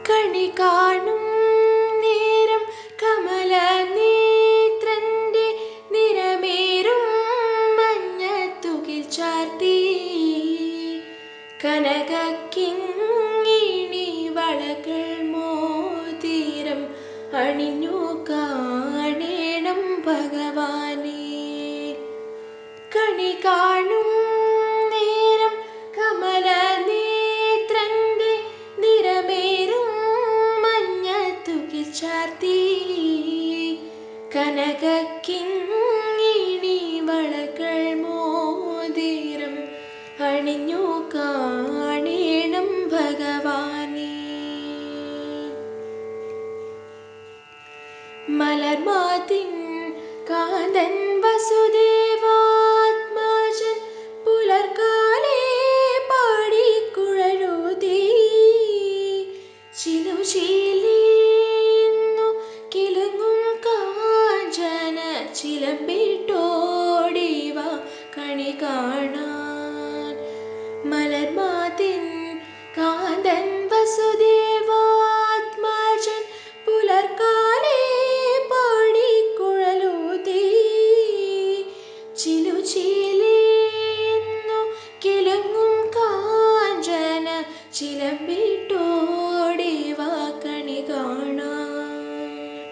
കണി കാണും നേരം കമല നേത്രന്റെ നിറമേറും മഞ്ഞത്തുകിൽ ചാർത്തി കനകക്കിങ്ങിണി വളകൾ മോതിരം അണിഞ്ഞു കാണേണം ഭഗവാനെ കണി കാണും നേരം കമല നേത്രന്റെ നിറമേറും മഞ്ഞത്തുകി ചാർത്തി കനകക്കിങ്ങിണി വളകൾ മോതിരം അണിഞ്ഞു കാണേണം ഭഗവാനെ മലർമാതിൻ കാന്തൻ വസുദേവാത്മാജൻ പുലർക്കാലേ പാടിക്കുഴലുതീ ചിലുചീലിന്നു കിലുങ്ങും കാഞ്ചന ചിലമ്പിട്ടോടിവ കണി കാണാൻ മലർമാതിൻ കാന്തൻ വസുദേവാത്മാജൻ പുലർക്കാലേ പാടിക്കുഴലൂതീ ചിലുചീലിന്നു കിലുങ്ങും കാഞ്ചന ചിലമ്പിട്ടോടിവ കണി കാണാൻ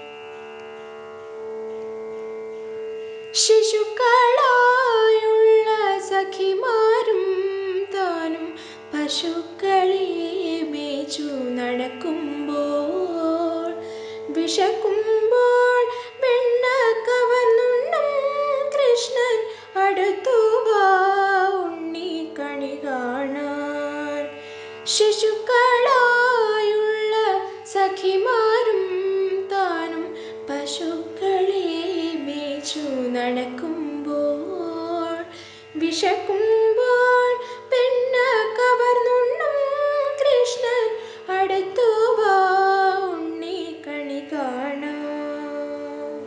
ശിശുക്കളായുള്ള സഖിമാരും താനും പശുക്കളെ മേച്ചു നടക്കുമ്പോൾ വിശക്കുമ്പോൾ വെണ്ണ കവർന്നുണ്ണും കൃഷ്ണൻ അടുത്തു വാ ഉണ്ണി കണി കാണാൻ ശിശുക്കളായുള്ള സഖിമാരും താനും പശുക്കളെ മേച്ചു നടക്കുമ്പോൾ വിശക്കുമ്പോൾ പെണ്ണ കവർന്നുണ്ണും കൃഷ്ണൻ അടുത്തു വാ ഉണ്ണി കണി കാണാൻ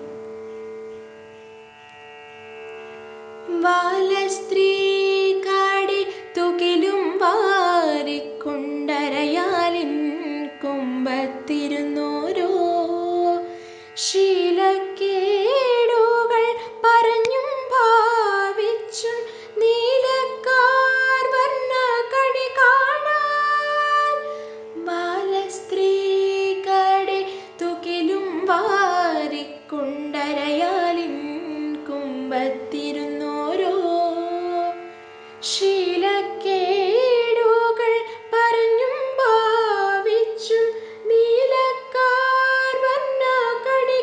ബാലസ്ത്രീ കാടി തുകിലും വാരിക്കൊണ്ടരയാലിൻ കൊമ്പത്തിരുന്നോരോ ശീലക്കേടുകൾ പറഞ്ഞും ഭാവിച്ചും നീലക്കാർ വർണ്ണ കണി കാണാൻ ബാലസ്ത്രീ കടി തുകിലും വാരിക്കൊണ്ടരയാലിൻ കുമ്പത്തിരുന്നോരോ ശീലക്കേടുകൾ പറഞ്ഞും ഭാവിച്ചും നീലക്കാർ വർണ്ണ കണി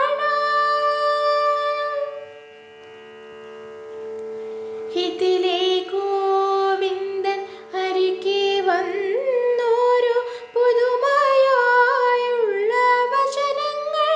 കാണാൻ ഇതിലെ ഗോവിന്ദൻ അരികെ വന്നോരോ പുതുമയായുള്ള വചനങ്ങൾ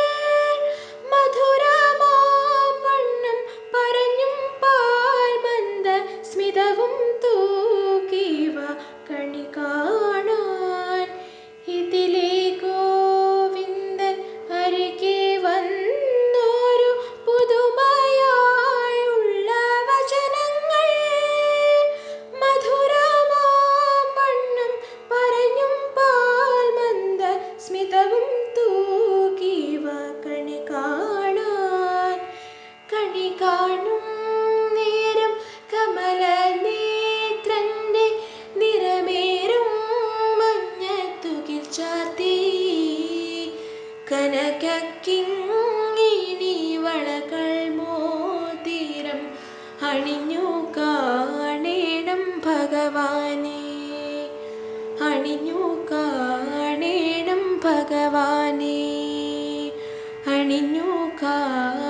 മധുരമാവണ്ണം പറഞ്ഞും പാൽമന്ദ സ്മിതവും തൂക്കിവ കണി കാണാൻ ഇതിലെ ഗോവിന്ദൻ അരികെ വന്നോരു പുതുമയായുള്ള വചനങ്ങൾ മധുരമാവണ്ണം പറഞ്ഞും പാൽമന്ദ സ്മിതവും തൂക്കിവ കണി കാണാൻ കണി കാണും നേരം കമല നേത്രന്റെ നിറമേറും മഞ്ഞത്തുകിൽ ചാർത്തി കനകക്കിങ്ങിണി വളകൾ മോതിരം അണിഞ്ഞു കാണേണം ഭഗവാനെ അണിഞ്ഞു കാണേണം ഭഗവാനെ അണിഞ്ഞു കാ